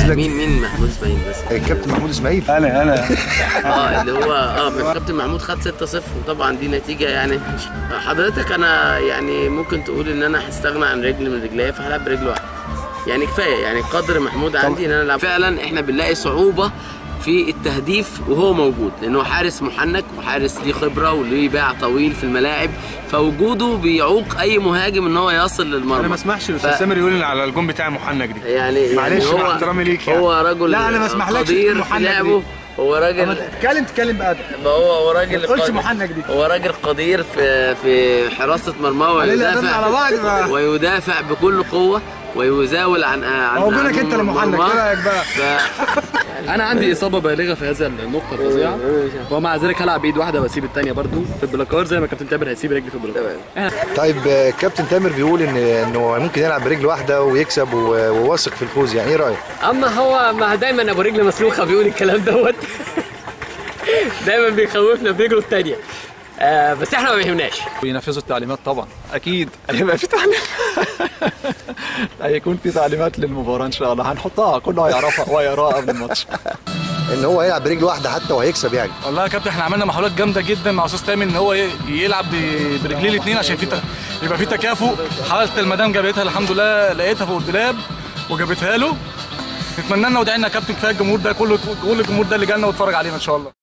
نزلك مين مين محمود اسماعيل بس الكابتن محمود اسماعيل انا انا اه اللي هو اه الكابتن محمود خد 6-0 وطبعا دي نتيجه يعني حضرتك انا يعني ممكن تقول ان انا هستغنى عن رجل من رجليا فهلعب برجل واحده يعني كفايه يعني قدر محمود عندي ان انا العب فعلا احنا بنلاقي صعوبه في التهديف وهو موجود لانه حارس محنك وحارس ليه خبره وليه باع طويل في الملاعب فوجوده بيعوق اي مهاجم ان هو يصل للمرمى انا ما اسمحش الاستاذ ف- سامر يقول على الجون بتاع محنك دي يعني معلش، يعني مع هو احترامي ليك يعني. هو رجل لا، أنا ما اسمحلكش قدير تقول في محنك لعبه دي. هو راجل تتكلم تتكلم بقى ما هو هو راجل ما تقولش قدير. محنك دي. هو راجل قدير في في حراسه مرماه عليه الأذان على بعض ويدافع بقى. ويدافع بكل قوه ويزاول عن عن هو جونك عن انت اللي محنك، مرماه. ايه رايك بقى؟ ف... انا عندي اصابه بالغه في هذا النقطه الفظيعه ومع ذلك هلعب بايد واحده واسيب الثانيه برضو في البلاكار زي ما كابتن تامر هيسيب رجلي في البلاكار طيب آه، كابتن تامر بيقول ان انه ممكن يلعب برجل واحده ويكسب و- وواثق في الفوز يعني ايه رايك؟ اما هو ما دايما ابو رجل مسلوخه بيقول الكلام دوت دايما بيخوفنا برجله الثانيه آه بس احنا ما بيهمناش وينفذوا التعليمات طبعا اكيد هيبقى في تعليمات هيكون في تعليمات للمباراه ان شاء الله هنحطها كله هيعرفها وهيقراها قبل الماتش ان هو يلعب برجل واحده حتى وهيكسب يعني والله يا كابتن احنا عملنا محاولات جامده جدا مع استاذ تامر ان هو ي- يلعب ب- برجليه الاثنين عشان في ت- يبقى في تكافؤ حاولت المدام جابتها الحمد لله لقيتها فوق الدولاب وجابتها له نتمنى لنا ودعينا يا كابتن كفايه الجمهور ده كله كل الجمهور ده اللي جالنا واتفرج علينا ان شاء الله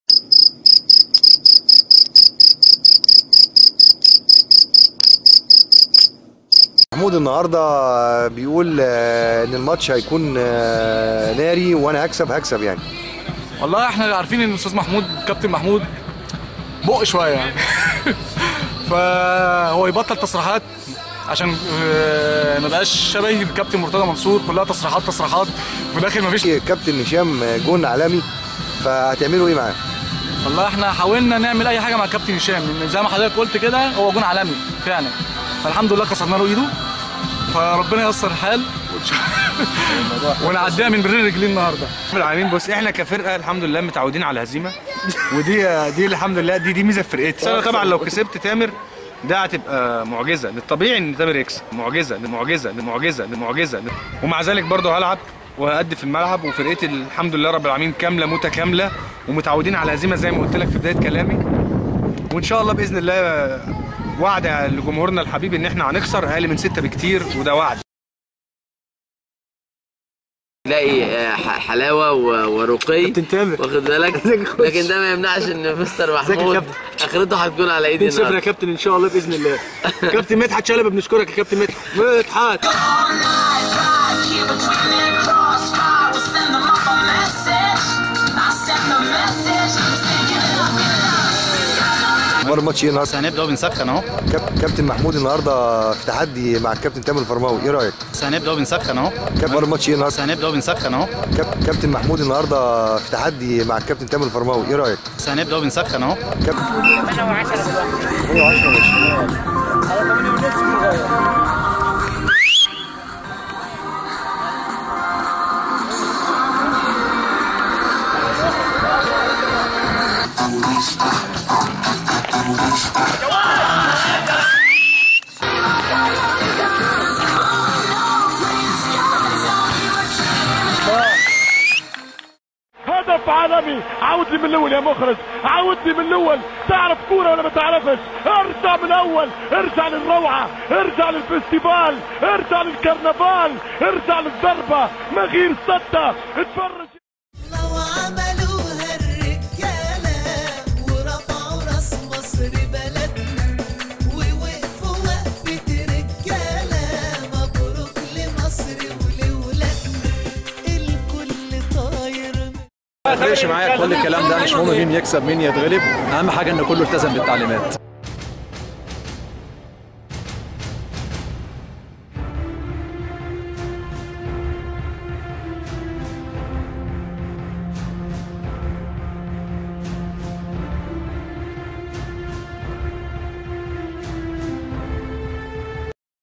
محمود النهارده بيقول آه، ان الماتش هيكون آه، ناري وانا هكسب هكسب يعني والله احنا عارفين ان الاستاذ محمود كابتن محمود بق شويه يعني فهو يبطل تصريحات عشان آه، ما بقاش شبه الكابتن مرتضى منصور كلها تصريحات تصريحات وفي الاخر ما فيش كابتن هشام جون عالمي فهتعملوا ايه معاه؟ والله احنا حاولنا نعمل اي حاجه مع الكابتن هشام لان زي ما حضرتك قلت كده هو جون عالمي فعلا فالحمد لله كسرنا له ايده فربنا ييسر الحال وإن شاء- ونعديها من برين رجلين النهارده رب العالمين بص احنا كفرقه الحمد لله متعودين على الهزيمه ودي دي الحمد لله دي دي ميزه في فرقتي بس انا طبعا لو كسبت تامر ده هتبقى معجزه الطبيعي ان تامر يكسب معجزه معجزه معجزه معجزه ومع ذلك برضه هلعب وهأدي في الملعب وفرقتي الحمد لله رب العالمين كامله متكامله ومتعودين على الهزيمه زي ما قلت لك في بدايه كلامي وان شاء الله باذن الله وعد لجمهورنا الحبيب ان احنا هنخسر اقل من سته بكتير وده وعد تلاقي آه، ح- حلاوه و- ورقي كابتن تامر. واخد بالك لكن ده ما يمنعش ان مستر محمود كابتن. اخرته هتكون على ايدي 2 0 يا النهارده كابتن ان شاء الله باذن الله كابتن مدحت شلبي بنشكرك يا كابتن مدحت مدحت اخبار الماتش ايه النهارده؟ هنبدا وبنسخن اهو كاب- كابتن محمود النهارده في تحدي مع الكابتن تامر الفرماوي ايه رايك؟ بس هنبدا وبنسخن اهو كاب- اخبار الماتش ايه النهارده؟ بس هنبدا وبنسخن اهو كاب- كابتن محمود النهارده في تحدي مع الكابتن تامر الفرماوي ايه رايك؟ بس هنبدا وبنسخن اهو هدف عالمي عاود لي من الاول يا مخرج عاود لي من الاول تعرف كوره ولا ما تعرفش ارجع من الاول ارجع للروعه ارجع للفستيفال ارجع للكرنفال ارجع للضربه مغير سته اتفرج لو عملوها الرجالة ورفعوا راس مصر بلدنا ووقفوا وقفة رجالة مبروك لمصر ولولادنا الكل طاير ما يفرقش معايا كل الكلام ده مش مهم مين يكسب مين يتغلب اهم حاجه ان كله التزم بالتعليمات